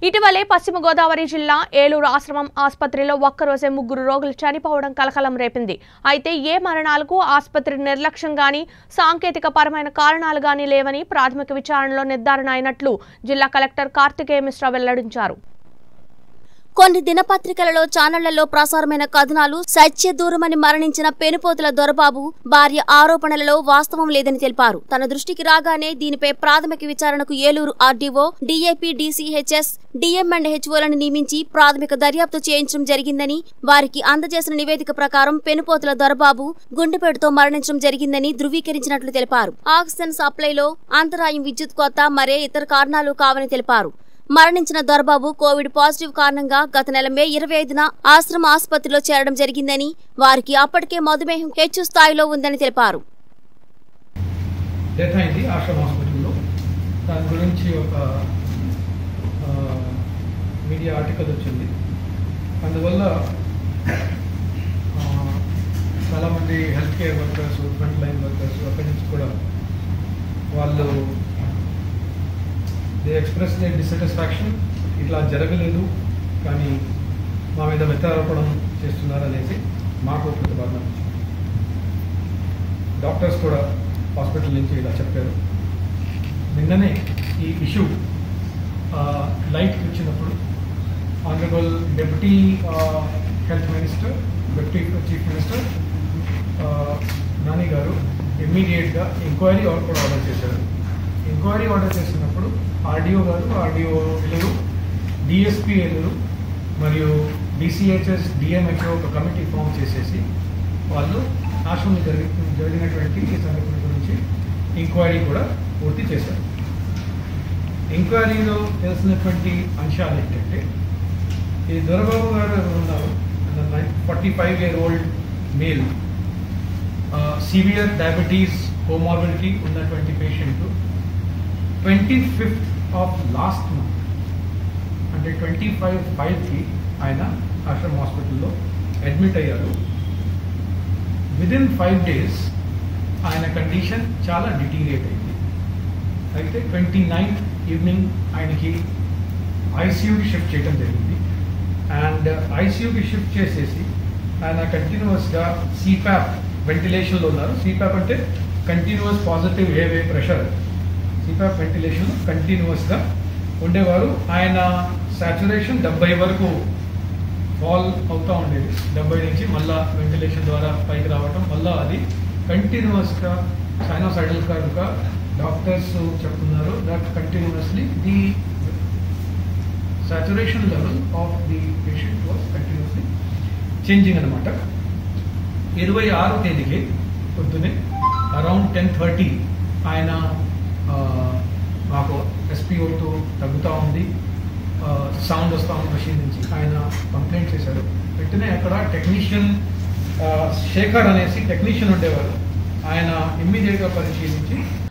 ఇటీవలే పశ్చిమ గోదావరి జిల్లా ఏలూరు ఆశ్రమం ఆసుపత్రిలో ఒక్కరోజే ముగ్గురు రోగులు చనిపోవడం కలకలం రేపింది అయితే ఏ మరణాలకు ఆసుపత్రి నిర్లక్ష్యం గాని సాంకేతిక పరమైన కారణాలు గాని లేవని ప్రాథమిక విచారణలో నిర్ధారణ అయినట్లు జిల్లా కలెక్టర్ కార్తికేయ మిశ్రా వెల్లడించారు కొన్ని దినపత్రికలలో ఛానళ్లలో ప్రసారమైన కథనాలు సత్య దూరమని మరణించిన పెనుపోతుల దొరబాబు భార్య ఆరోపణలలో వాస్తవం లేదని తెలిపారు తన దృష్టికి రాగానే దీనిపై ప్రాథమిక విచారణకు Eluru RDO DAP DCHS DM and హెచ్ఓలను నియమించి ప్రాథమిక దర్యాప్తు చేయించడం జరిగిందని వారికి అందజేసిన నివేదిక ప్రకారం పెనుపోతుల దొరబాబు గుండెపేటుతో మరణించడం జరిగిందని ధృవీకరించినట్లు తెలిపారు ఆక్సిజన్ సప్లైలో అంతరాయం విద్యుత్ కొత్త మరే ఇతర కారణాలు కావని తెలిపారు మరణించిన దొరబాబు కోవిడ్ పాజిటివ్ కారణంగా గత నెల మే ఇరవై ఐదున ఆశ్రమ ఆసుపత్రిలో చేరడం జరిగిందని వారికి అప్పటికే మధుమేహం హెచ్చు స్థాయిలో ఉందని తెలిపారు డెత్ అయింది ఆశ్రమ హాస్పిటల్లో దాని గురించి ఒక ఆ, మీడియా ఆర్టికల్ వచ్చింది అందువల్ల ఆ, చాలామంది health care workers front line workers అక్కడి నుంచి కూడా వాళ్ళు దే ఎక్స్ప్రెస్ దే డిస్సాటిస్ఫాక్షన్ ఇట్లా జరగలేదు కానీ మా మీద వ్యత్యారోపణం చేస్తున్నారు అనేసి మాకు ప్రతిపాదన వచ్చింది డాక్టర్స్ కూడా హాస్పిటల్ నుంచి ఇలా చెప్పారు నిన్ననే ఈ ఇష్యూ లైట్ వచ్చినప్పుడు honourable deputy health minister deputy chief minister Nani garu ఇమ్మీడియట్గా ఎంక్వైరీ కూడా ఆర్డర్ చేశారు ఎంక్వైరీ ఆర్డర్ చేసినప్పుడు RDO garu RDO Eluru DSP Eluru మరియు డిసిహెచ్ఎస్ డిఎంహెచ్ఓ ఒక కమిటీ ఫామ్ చేసేసి వాళ్ళు ఆశ్రమం జరిగి జరిగినటువంటి ఈ సంఘటన గురించి ఎంక్వైరీ కూడా పూర్తి చేశారు ఎంక్వైరీలో తెలిసినటువంటి అంశాలు ఏంటంటే ఈ దొరబాబు గారు ఎవరు ఉన్నారు forty five year old male severe diabetes comorbidity ఉన్నటువంటి patient twenty fifth of last month అంటే ట్వంటీ ఫైవ్ ఫైవ్కి ఆయన ఆశ్రమ్ హాస్పిటల్లో అడ్మిట్ అయ్యారు విదిన్ ఫైవ్ డేస్ ఆయన కండిషన్ చాలా డిటీరియేట్ అయింది అయితే ట్వంటీ నైన్త్ ఈవినింగ్ ఆయనకి ఐసీయూకి షిఫ్ట్ చేయడం జరిగింది అండ్ ఐసీయూకి షిఫ్ట్ చేసేసి ఆయన కంటిన్యూస్గా సిప్యాప్ వెంటిలేషన్లో ఉన్నారు సిప్యాప్ అంటే continuous positive airway pressure CPAP ventilation కంటిన్యూస్గా ఉండేవారు ఆయన సాచురేషన్ డెబ్బై వరకు ఫాల్ అవుతూ ఉండేది డెబ్బై నుంచి మళ్ళా వెంటిలేషన్ ద్వారా పైకి రావటం మళ్ళా అది కంటిన్యూస్గా సైనోసైడల్ కనుక డాక్టర్స్ చెప్తున్నారు that continuously the saturation level of the patient was continuously changing అనమాట ఇరవై ఆరు తేదీకి పొద్దునే అరౌండ్ టెన్ థర్టీ ఆయన ఆ, మాకు ఎస్పీఓతో తగ్గుతూ ఉంది సౌండ్ వస్తూ ఉంది మెషిన్ నుంచి ఆయన కంప్లైంట్ చేశారు వెంటనే అక్కడ టెక్నీషియన్ శేఖర్ అనేసి టెక్నీషియన్ ఉండేవారు ఆయన ఇమ్మీడియట్గా పరిశీలించి